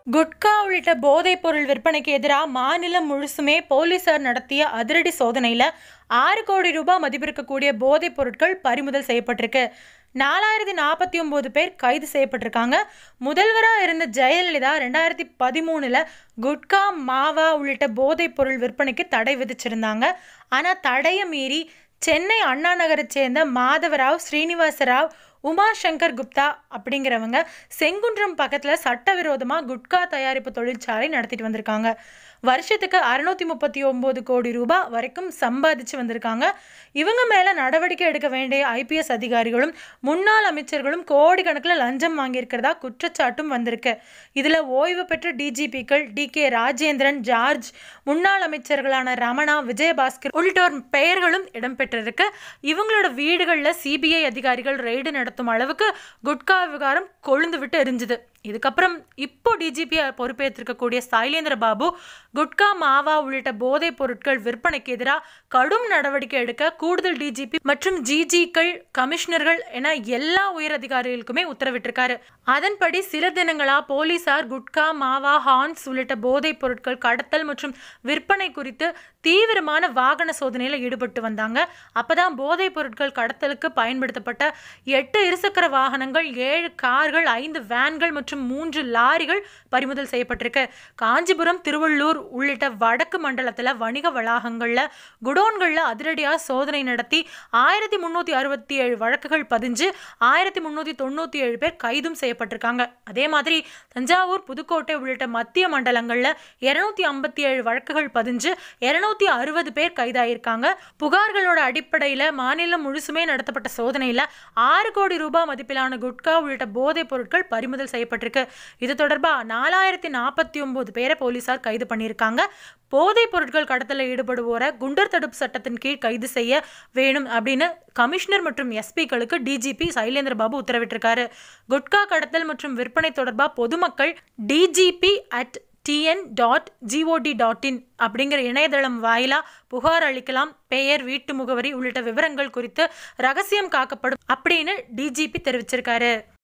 குட்கா உள்ளிட்ட போதைப் பொருள் விற்பனைக்கு எதிராக மாநிலம் முழுசுமே போலீசார் நடத்திய அதிரடி சோதனையில் ஆறு கோடி ரூபாய் மதிப்பிருக்கக்கூடிய போதைப் பொருட்கள் பறிமுதல் செய்யப்பட்டிருக்கு நாலாயிரத்தி நாற்பத்தி ஒம்பது பேர் கைது செய்யப்பட்டிருக்காங்க முதல்வராக இருந்த ஜெயலலிதா ரெண்டாயிரத்தி பதிமூணில் குட்கா மாவா உள்ளிட்ட போதைப் பொருள் விற்பனைக்கு தடை விதிச்சிருந்தாங்க ஆனால் தடையை மீறி சென்னை அண்ணா நகரை சேர்ந்த மாதவராவ் ஸ்ரீனிவாசராவ் உமாசங்கர் குப்தா அப்படிங்கிறவங்க செங்குன்றம் பக்கத்தில் சட்டவிரோதமாக குட்கா தயாரிப்பு தொழிற்சாலை நடத்திட்டு வந்திருக்காங்க வருஷத்துக்கு அறுநூத்தி முப்பத்தி ஒம்பது கோடி ரூபாய் வரைக்கும் சம்பாதிச்சு வந்திருக்காங்க இவங்க மேலே நடவடிக்கை எடுக்க வேண்டிய ஐபிஎஸ் அதிகாரிகளும் முன்னாள் அமைச்சர்களும் கோடிக்கணக்கில் லஞ்சம் வாங்கியிருக்கிறதா குற்றச்சாட்டும் வந்திருக்கு இதில் ஓய்வு பெற்ற டிஜிபிக்கள் டி கே ராஜேந்திரன் ஜார்ஜ் முன்னாள் அமைச்சர்களான ரமணா விஜயபாஸ்கர் உள்ளிட்டோர் பெயர்களும் இடம்பெற்றிருக்கு இவங்களோட வீடுகளில் சிபிஐ அதிகாரிகள் ரெய்டு நடத்தும் அளவுக்கு குட்கா விவகாரம் கொழுந்து விட்டு எரிஞ்சுது இதுக்கப்புறம் இப்போ டிஜிபி பொறுப்பேற்றிருக்கக்கூடிய சைலேந்திர பாபு குட்கா மாவா உள்ளிட்ட போதைப் பொருட்கள் விற்பனைக்கு எதிராக கடும் நடவடிக்கை எடுக்க கூடுதல் டிஜிபி மற்றும் ஜிஜிக்கள் கமிஷனர்கள் என எல்லா உயர் அதிகாரிகளுக்குமே உத்தரவிட்டிருக்காரு அதன்படி சில தினங்களா போலீசார் குட்கா மாவா ஹார்ன்ஸ் உள்ளிட்ட போதைப் பொருட்கள் கடத்தல் மற்றும் விற்பனை குறித்து தீவிரமான வாகன சோதனையில் ஈடுபட்டு வந்தாங்க அப்பதான் போதைப் பொருட்கள் கடத்தலுக்கு பயன்படுத்தப்பட்ட எட்டு இருசக்கர வாகனங்கள் ஏழு கார்கள் ஐந்து வேன்கள் மற்றும் மூன்று லாரிகள் பறிமுதல் செய்யப்பட்டிருக்கு காஞ்சிபுரம் திருவள்ளூர் உள்ளிட்ட வடக்கு மண்டலத்தில் வணிக வளாகங்களில் குடோன்களில் அதிரடியாக சோதனை நடத்தி ஆயிரத்தி முந்நூற்றி அறுபத்தி ஏழு வழக்குகள் பதிஞ்சு ஆயிரத்தி முந்நூற்றி தொண்ணூற்றி ஏழு பேர் கைதும் செய்யப்பட்டிருக்காங்க அதே மாதிரி தஞ்சாவூர் புதுக்கோட்டை உள்ளிட்ட மத்திய மண்டலங்களில் இரநூத்தி ஐம்பத்தி ஏழு வழக்குகள் பதிஞ்சு இரநூத்தி அறுபது பேர் கைதாயிருக்காங்க புகார்களோட அடிப்படையில் மாநிலம் முழுசுமே நடத்தப்பட்ட சோதனையில் ஆறு கோடி ரூபாய் மதிப்பிலான குட்கா உள்ளிட்ட போதைப் பொருட்கள் பறிமுதல் செய்யப்பட்டிருக்கு இது தொடர்பாக நாலாயிரத்தி நாற்பத்தி ஒம்பது பேரை போலீசார் கைது பண்ணியிருக்காங்க போதைப் பொருட்கள் கடத்தலில் ஈடுபடுவோரை குண்டர் தடுப்பு சட்டத்தின் கீழ் கைது செய்ய வேணும் அப்படின்னு கமிஷனர் மற்றும் எஸ்பிக்களுக்கு டிஜிபி சைலேந்திர பாபு உத்தரவிட்டிருக்காரு குட்கா கடத்தல் மற்றும் விற்பனை தொடர்பாக பொதுமக்கள் DGP at TN dot GOT dot in அப்படிங்கிற இணையதளம் வாயிலாக புகார் அளிக்கலாம் பெயர் வீட்டு முகவரி உள்ளிட்ட விவரங்கள் குறித்து ரகசியம் காக்கப்படும் அப்படின்னு டிஜிபி தெரிவிச்சிருக்காரு